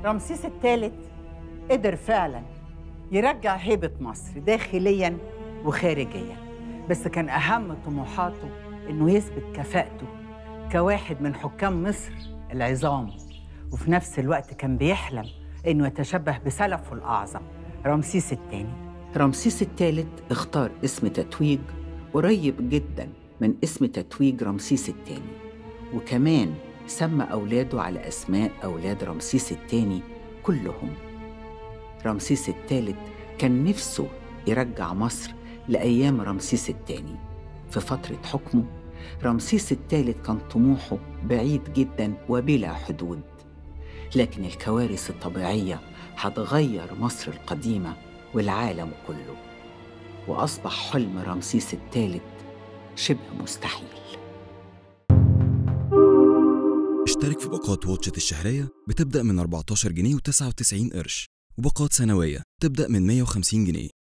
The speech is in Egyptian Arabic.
رمسيس الثالث قدر فعلا يرجع هيبة مصر داخليا وخارجيا بس كان أهم طموحاته إنه يثبت كفاءته كواحد من حكام مصر العظام وفي نفس الوقت كان بيحلم إنه يتشبه بسلفه الأعظم رمسيس الثاني رمسيس الثالث اختار اسم تتويج قريب جدا من اسم تتويج رمسيس الثاني وكمان سمى أولاده على أسماء أولاد رمسيس الثاني كلهم رمسيس الثالث كان نفسه يرجع مصر لأيام رمسيس الثاني في فترة حكمه رمسيس الثالث كان طموحه بعيد جدا وبلا حدود لكن الكوارث الطبيعية هتغير مصر القديمة والعالم كله وأصبح حلم رمسيس الثالث شبه مستحيل اشترك في باقات واتشت الشهرية بتبدأ من 14 جنيه و99 قرش وباقات سنوية تبدأ من 150 جنيه